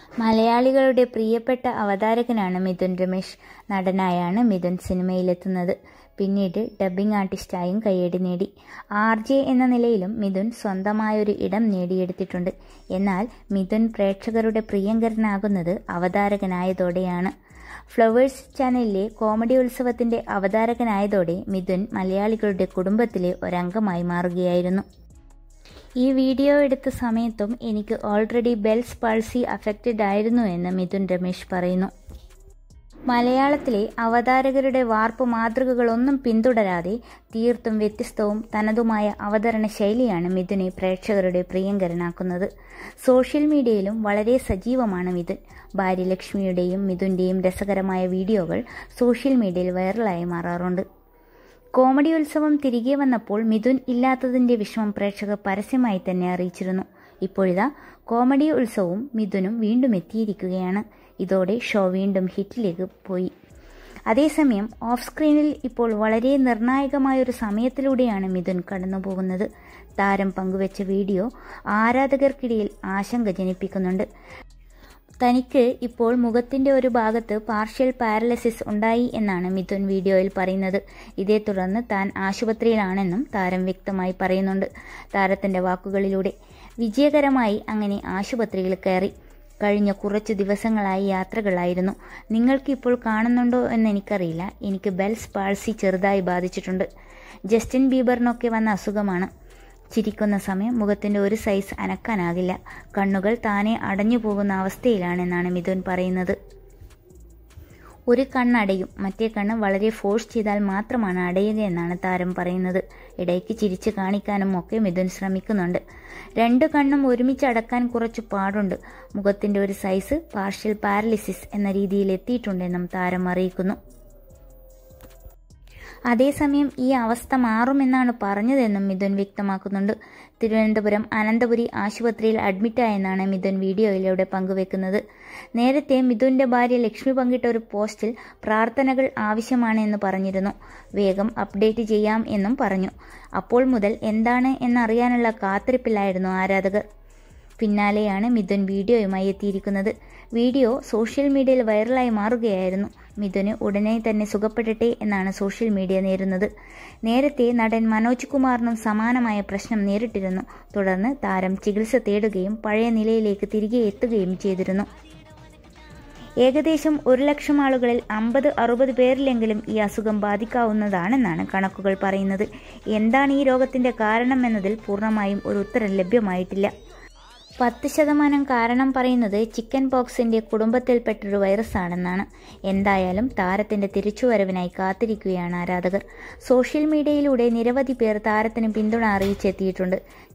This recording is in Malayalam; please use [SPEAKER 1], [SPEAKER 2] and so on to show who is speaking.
[SPEAKER 1] മലയാളികളുടെ പ്രിയപ്പെട്ട അവതാരകനാണ് മിഥുൻ രമേശ് നടനായാണ് മിഥുൻ സിനിമയിലെത്തുന്നത് പിന്നീട് ഡബ്ബിംഗ് ആർട്ടിസ്റ്റായും കയ്യടി നേടി ആർ ജെ എന്ന നിലയിലും മിഥുൻ സ്വന്തമായൊരു ഇടം നേടിയെടുത്തിട്ടുണ്ട് എന്നാൽ മിഥുൻ പ്രേക്ഷകരുടെ പ്രിയങ്കരനാകുന്നത് അവതാരകനായതോടെയാണ് ഫ്ലവേഴ്സ് ചാനലിലെ കോമഡി ഉത്സവത്തിന്റെ അവതാരകനായതോടെ മിഥുൻ മലയാളികളുടെ കുടുംബത്തിലെ ഒരംഗമായി മാറുകയായിരുന്നു ഈ വീഡിയോ എടുത്ത സമയത്തും എനിക്ക് ഓൾറെഡി ബെൽസ് പൾസി അഫക്റ്റഡ് ആയിരുന്നു എന്ന് മിഥുൻ രമേശ് പറയുന്നു മലയാളത്തിലെ അവതാരകരുടെ വാർപ്പ് മാതൃകകളൊന്നും പിന്തുടരാതെ തീർത്തും വ്യത്യസ്തവും തനതുമായ അവതരണ ശൈലിയാണ് മിഥുനെ പ്രേക്ഷകരുടെ പ്രിയങ്കരനാക്കുന്നത് സോഷ്യൽ മീഡിയയിലും വളരെ സജീവമാണ് മിഥുൻ ഭാര്യ ലക്ഷ്മിയുടെയും മിഥുൻ്റെയും രസകരമായ വീഡിയോകൾ സോഷ്യൽ മീഡിയയിൽ വൈറലായി മാറാറുണ്ട് കോമഡി ഉത്സവം തിരികെ വന്നപ്പോൾ മിഥുൻ ഇല്ലാത്തതിന്റെ വിഷമം പ്രേക്ഷകർ പരസ്യമായി തന്നെ അറിയിച്ചിരുന്നു ഇപ്പോഴിതാ കോമഡി ഉത്സവവും മിഥുനും വീണ്ടും എത്തിയിരിക്കുകയാണ് ഇതോടെ ഷോ വീണ്ടും ഹിറ്റിലേക്ക് പോയി അതേസമയം ഓഫ് സ്ക്രീനിൽ ഇപ്പോൾ വളരെ നിർണായകമായ ഒരു സമയത്തിലൂടെയാണ് മിഥുൻ കടന്നുപോകുന്നത് താരം പങ്കുവച്ച വീഡിയോ ആരാധകർക്കിടയിൽ ആശങ്ക ജനിപ്പിക്കുന്നുണ്ട് തനിക്ക് ഇപ്പോൾ മുഖത്തിന്റെ ഒരു ഭാഗത്ത് പാർഷ്യൽ പാരലസിസ് ഉണ്ടായി എന്നാണ് മിഥുൻ വീഡിയോയിൽ പറയുന്നത് ഇതേ തുടർന്ന് താൻ ആശുപത്രിയിലാണെന്നും താരം വ്യക്തമായി പറയുന്നുണ്ട് താരത്തിന്റെ വാക്കുകളിലൂടെ വിജയകരമായി അങ്ങനെ ആശുപത്രിയിൽ കയറി കഴിഞ്ഞ കുറച്ചു ദിവസങ്ങളായി യാത്രകളായിരുന്നു നിങ്ങൾക്ക് ഇപ്പോൾ കാണുന്നുണ്ടോ എന്ന് എനിക്കറിയില്ല എനിക്ക് ബെൽസ് പാൾസി ചെറുതായി ബാധിച്ചിട്ടുണ്ട് ജസ്റ്റിൻ ബീബറിനൊക്കെ വന്ന അസുഖമാണ് ചിരിക്കുന്ന സമയം മുഖത്തിന്റെ ഒരു സൈസ് അനക്കാനാകില്ല കണ്ണുകൾ താനെ അടഞ്ഞു പോകുന്ന അവസ്ഥയിലാണെന്നാണ് മിഥുൻ പറയുന്നത് ഒരു കണ്ണടയും മറ്റേ കണ്ണ് വളരെ ഫോഴ്സ് ചെയ്താൽ മാത്രമാണ് അടയുക എന്നാണ് താരം പറയുന്നത് ഇടയ്ക്ക് ചിരിച്ചു കാണിക്കാനും ഒക്കെ മിഥുൻ ശ്രമിക്കുന്നുണ്ട് രണ്ട് കണ്ണും ഒരുമിച്ച് അടക്കാൻ കുറച്ച് പാടുണ്ട് മുഖത്തിന്റെ ഒരു സൈസ് പാർഷ്യൽ പാരലിസിസ് എന്ന രീതിയിൽ എത്തിയിട്ടുണ്ടെന്നും താരം അറിയിക്കുന്നു അതേസമയം ഈ അവസ്ഥ മാറുമെന്നാണ് പറഞ്ഞതെന്നും മിഥുൻ വ്യക്തമാക്കുന്നുണ്ട് തിരുവനന്തപുരം അനന്തപുരി ആശുപത്രിയിൽ അഡ്മിറ്റായെന്നാണ് മിഥുൻ വീഡിയോയിലൂടെ പങ്കുവെക്കുന്നത് നേരത്തെ മിഥുന്റെ ഭാര്യ ലക്ഷ്മി പങ്കിട്ട ഒരു പോസ്റ്റിൽ പ്രാർത്ഥനകൾ ആവശ്യമാണ് എന്ന് പറഞ്ഞിരുന്നു വേഗം അപ്ഡേറ്റ് ചെയ്യാം എന്നും പറഞ്ഞു അപ്പോൾ മുതൽ എന്താണ് എന്നറിയാനുള്ള കാത്തിരിപ്പിലായിരുന്നു ആരാധകർ പിന്നാലെയാണ് മിഥുൻ വീഡിയോയുമായി എത്തിയിരിക്കുന്നത് വീഡിയോ സോഷ്യൽ മീഡിയയിൽ വൈറലായി മാറുകയായിരുന്നു മിഥുന് ഉടനെ തന്നെ സുഖപ്പെടട്ടെ എന്നാണ് സോഷ്യൽ മീഡിയ നേരുന്നത് നേരത്തെ നടൻ മനോജ് കുമാറിനും സമാനമായ പ്രശ്നം നേരിട്ടിരുന്നു തുടർന്ന് താരം ചികിത്സ തേടുകയും പഴയ നിലയിലേക്ക് തിരികെ എത്തുകയും ചെയ്തിരുന്നു ഏകദേശം ഒരു ലക്ഷം ആളുകളിൽ അമ്പത് അറുപത് പേരിലെങ്കിലും ഈ അസുഖം ബാധിക്കാവുന്നതാണെന്നാണ് കണക്കുകൾ പറയുന്നത് എന്താണ് ഈ രോഗത്തിന്റെ കാരണം എന്നതിൽ പൂർണ്ണമായും ഒരു ഉത്തരം ലഭ്യമായിട്ടില്ല പത്ത് ശതമാനം കാരണം പറയുന്നത് ചിക്കൻ പോക്സിന്റെ കുടുംബത്തിൽപ്പെട്ടൊരു വൈറസ് ആണെന്നാണ് എന്തായാലും താരത്തിന്റെ തിരിച്ചുവരവിനായി കാത്തിരിക്കുകയാണ് ആരാധകർ സോഷ്യൽ മീഡിയയിലൂടെ നിരവധി പേർ താരത്തിന് പിന്തുണ അറിയിച്ചെത്തിയിട്ടുണ്ട്